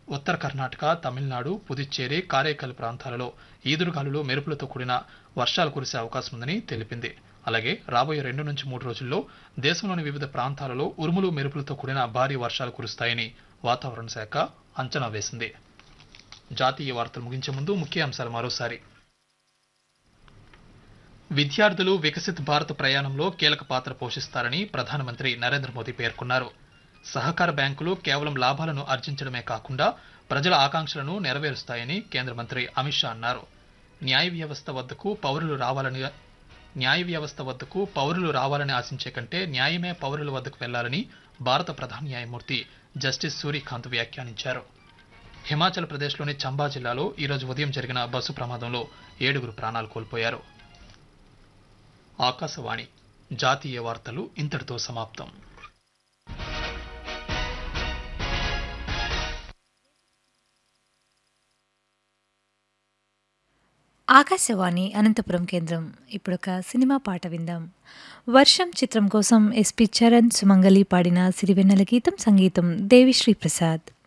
ఉత్తర కర్ణాటక తమిళనాడు పుదుచ్చేరి కారైకల్ ప్రాంతాలలో ఈదురుగాలులు మెరుపులతో కూడిన వర్షాలు కురిసే అవకాశం ఉందని తెలిపింది అలాగే రాబోయే రెండు నుంచి మూడు రోజుల్లో దేశంలోని వివిధ ప్రాంతాలలో ఉరుములు మెరుపులతో కూడిన భారీ వర్షాలు కురుస్తాయని వాతావరణ శాఖ అంచనా వేసింది జాతీయ వార్తలు ముగించే ముందు ముఖ్య అంశాలు మరోసారి విద్యార్థులు వికసిత్ భారత్ ప్రయాణంలో కీలక పాత్ర పోషిస్తారని ప్రధానమంత్రి నరేంద్ర మోదీ పేర్కొన్నారు సహకార బ్యాంకులు కేవలం లాభాలను ఆర్జించడమే కాకుండా ప్రజల ఆకాంక్షలను నెరవేరుస్తాయని కేంద్ర మంత్రి అమిత్ షా అన్నారు న్యాయ వ్యవస్థ వద్దకు పౌరులు రావాలని న్యాయ వ్యవస్థ వద్దకు పౌరులు రావాలని ఆశించే కంటే న్యాయమే పౌరుల వద్దకు వెళ్లాలని భారత ప్రధాన న్యాయమూర్తి జస్టిస్ సూర్యకాంత్ వ్యాఖ్యానించారు హిమాచల్ ప్రదేశ్లోని చంబా జిల్లాలో ఈరోజు ఉదయం జరిగిన బస్సు ప్రమాదంలో ఏడుగురు ప్రాణాలు కోల్పోయారు ఆకాశవాణి జాతీయ వార్తలు ఇంతటితో సమాప్తం ఆకాశవాణి అనంతపురం కేంద్రం ఇప్పుడొక సినిమా పాట విందాం వర్షం చిత్రం కోసం ఎస్పి చరణ్ సుమంగలి పాడిన సిరివెన్నెల గీతం సంగీతం దేవిశ్రీ ప్రసాద్